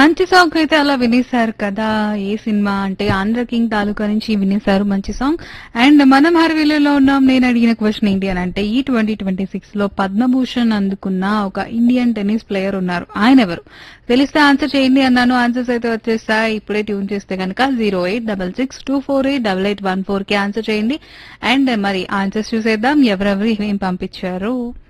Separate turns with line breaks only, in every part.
మంచి సాంగ్ అయితే అలా వినేశారు కదా ఏ సినిమా అంటే ఆంధ్ర కింగ్ తాలూకా నుంచి వినేశారు మంచి సాంగ్ అండ్ మనం హర్వీలలో ఉన్నాం నేను అడిగిన క్వశ్చన్ ఏంటి అని అంటే ఈ ట్వంటీ ట్వంటీ సిక్స్ లో పద్మభూషణ్ అందుకున్న ఒక ఇండియన్ టెన్నిస్ ప్లేయర్ ఉన్నారు ఆయన ఎవరు తెలిస్తే ఆన్సర్ చేయండి అన్నాను ఆన్సర్స్ అయితే వచ్చేస్తాయి ఇప్పుడే ట్యూన్ చేస్తే కనుక zero eight double six two four eight double eight one four కి ఆన్సర్ చేయండి అండ్ మరి ఆన్సర్స్ చూసేద్దాం ఎవరెవరు ఏం పంపించారు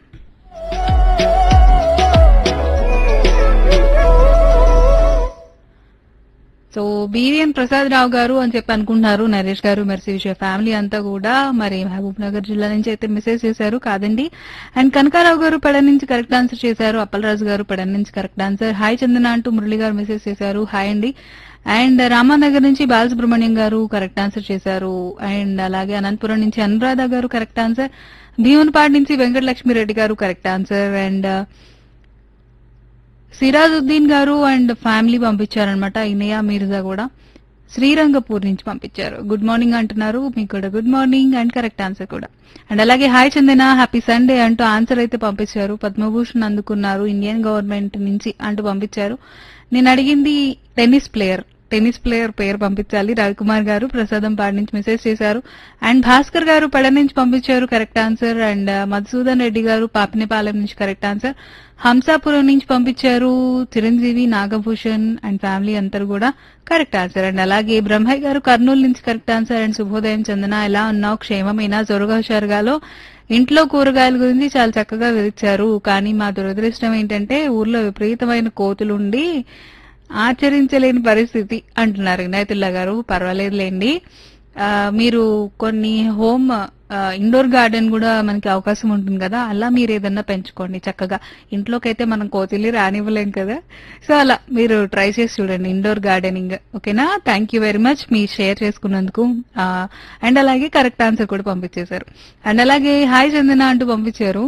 సో బీరియన్ ప్రసాద్ రావు గారు అని చెప్పి అనుకుంటున్నారు నరేష్ గారు మెర్సీ విషయ ఫ్యామిలీ అంతా కూడా మరి మహబూబ్ నగర్ జిల్లా నుంచి అయితే మెసేజ్ చేశారు కాదండి అండ్ కనకారావు గారు పెడ నుంచి కరెక్ట్ ఆన్సర్ చేశారు అప్పలరాజు గారు పెడ నుంచి కరెక్ట్ ఆన్సర్ హాయ్ చందన అంటూ మురళి గారు మెసేజ్ చేశారు హాయ్ అండి అండ్ రామానగర్ నుంచి బాలసుబ్రహ్మణ్యం గారు కరెక్ట్ ఆన్సర్ చేశారు అండ్ అలాగే అనంతపురం నుంచి అనురాధ గారు కరెక్ట్ ఆన్సర్ భీమునిపాడు నుంచి వెంకటలక్ష్మి రెడ్డి గారు కరెక్ట్ ఆన్సర్ అండ్ సిరాజుద్దీన్ గారు అండ్ ఫ్యామిలీ పంపించారనమాట ఇనయ మీర్జా కూడా శ్రీరంగపూర్ నుంచి పంపించారు గుడ్ మార్నింగ్ అంటున్నారు మీకు కూడా good morning and correct answer కూడా అండ్ అలాగే హాయ్ చందన హ్యాపీ సండే అంటూ ఆన్సర్ అయితే పంపించారు పద్మభూషణ్ అందుకున్నారు ఇండియన్ గవర్నమెంట్ నుంచి అంటూ పంపించారు నేను అడిగింది టెన్నిస్ ప్లేయర్ టెన్నిస్ ప్లేయర్ పేరు పంపించాలి రవికుమార్ గారు ప్రసాదం పాడి నుంచి మెసేజ్ చేశారు అండ్ భాస్కర్ గారు పడ నుంచి పంపించారు correct answer and Madhusudan Reddy గారు పాపినేపాలెం నుంచి కరెక్ట్ ఆన్సర్ హంసాపురం నుంచి పంపించారు చిరంజీవి నాగభూషణ్ అండ్ ఫ్యామిలీ అందరు కూడా కరెక్ట్ ఆన్సర్ అండ్ అలాగే బ్రహ్మయ్య గారు కర్నూలు నుంచి కరెక్ట్ ఆన్సర్ అండ్ శుభోదయం చందన ఎలా ఉన్నావు క్షేమమైనా జోరుగా హుషారుగాలో ఇంట్లో కూరగాయల గురించి చాలా చక్కగా వివరించారు కానీ మా దురదృష్టం ఏంటంటే ఊర్లో విపరీతమైన కోతులుండి ఆచరించలేని పరిస్థితి అంటున్నారు వినాయతుల్లా గారు పర్వాలేదులేండి ఆ, మీరు కొన్ని హోమ్ ఇండోర్ గార్డెన్ కూడా మనకి అవకాశం ఉంటుంది కదా అలా మీరు ఏదన్నా పెంచుకోండి చక్కగా ఇంట్లోకి అయితే మనం కోతిల్ని రానివ్వలేం కదా సో అలా మీరు ట్రై చేసి చూడండి ఇండోర్ గార్డెనింగ్ ఓకేనా థ్యాంక్ యూ వెరీ మచ్ మీ షేర్ చేసుకున్నందుకు అండ్ అలాగే కరెక్ట్ ఆన్సర్ కూడా పంపించేశారు అండ్ అలాగే హాయ్ చందన అంటూ పంపించారు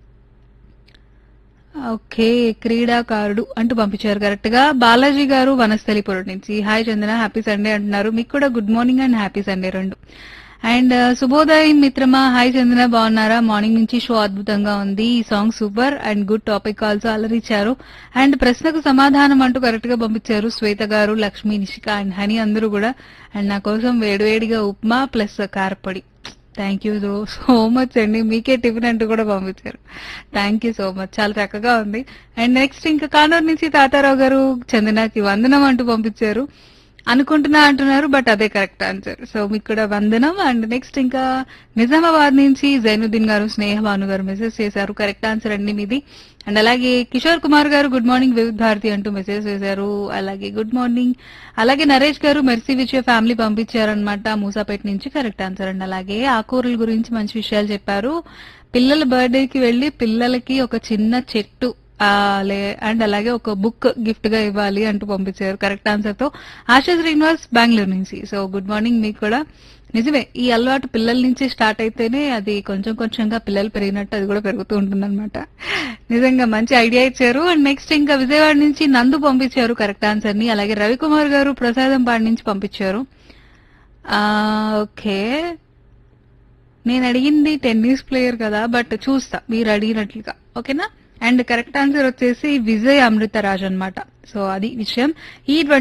ఓకే క్రీడాకారుడు అంటూ పంపించారు కరెక్ట్ గా బాలాజీ గారు వనస్థలిపురం నుంచి హాయ్ చందన హ్యాపీ సండే అంటున్నారు మీకు కూడా good morning and happy Sunday రెండు అండ్ శుభోదయం మిత్రమా హాయ్ చందన బాగున్నారా మార్నింగ్ నుంచి షో అద్భుతంగా ఉంది ఈ song super and good topic also అలరిచ్చారు అండ్ ప్రశ్నకు సమాధానం అంటూ కరెక్ట్ గా పంపించారు శ్వేత గారు లక్ష్మి నిషిక అండ్ హని అందరూ కూడా అండ్ నా కోసం వేడివేడిగా ఉప్మా ప్లస్ కారపొడి థ్యాంక్ యూ సో మచ్ అండి మీకే టిఫిన్ అంటూ కూడా పంపించారు థ్యాంక్ యూ సో మచ్ చాలా చక్కగా ఉంది అండ్ నెక్స్ట్ ఇంకా కానూరు నుంచి తాతారావు గారు చందనాకి వందనం అంటూ పంపించారు అనుకుంటున్నా అంటున్నారు బట్ అదే కరెక్ట్ ఆన్సర్ సో మీకు కూడా వందనం అండ్ నెక్స్ట్ ఇంకా నిజామాబాద్ నుంచి జైనుద్దీన్ గారు స్నేహ భాను గారు మెసేజ్ చేశారు కరెక్ట్ ఆన్సర్ అండి మీది అండ్ అలాగే కిషోర్ కుమార్ గారు గుడ్ మార్నింగ్ వివిధ భారతి అంటూ మెసేజ్ చేశారు అలాగే గుడ్ మార్నింగ్ అలాగే నరేష్ గారు మెర్సీ విజయ ఫ్యామిలీ పంపించారనమాట మూసాపేట నుంచి కరెక్ట్ ఆన్సర్ అండి అలాగే ఆకూరల గురించి మంచి విషయాలు చెప్పారు పిల్లల బర్త్డే కి వెళ్లి పిల్లలకి ఒక చిన్న చెట్టు ఆ, లే అండ్ అలాగే ఒక బుక్ గిఫ్ట్ గా ఇవ్వాలి అంటూ పంపించారు కరెక్ట్ ఆన్సర్ తో ఆశా శ్రీనివాస్ బెంగళూరు నుంచి సో గుడ్ మార్నింగ్ మీకు కూడా నిజమే ఈ అలవాటు పిల్లల నుంచి స్టార్ట్ అయితేనే అది కొంచెం కొంచెంగా పిల్లలు పెరిగినట్టు అది కూడా పెరుగుతూ ఉంటుంది నిజంగా మంచి ఐడియా ఇచ్చారు అండ్ నెక్స్ట్ ఇంకా విజయవాడ నుంచి నందు పంపించారు కరెక్ట్ ఆన్సర్ ని అలాగే రవికుమార్ గారు ప్రసాదం పాడి నుంచి పంపించారు ఆ, ఓకే నేను అడిగింది టెన్నిస్ ప్లేయర్ కదా బట్ చూస్తా మీరు అడిగినట్లుగా ఓకేనా అండ్ కరెక్ట్ ఆన్సర్ వచ్చేసి విజయ్ అమృతరాజ్ అన్నమాట సో అది విషయం ఈ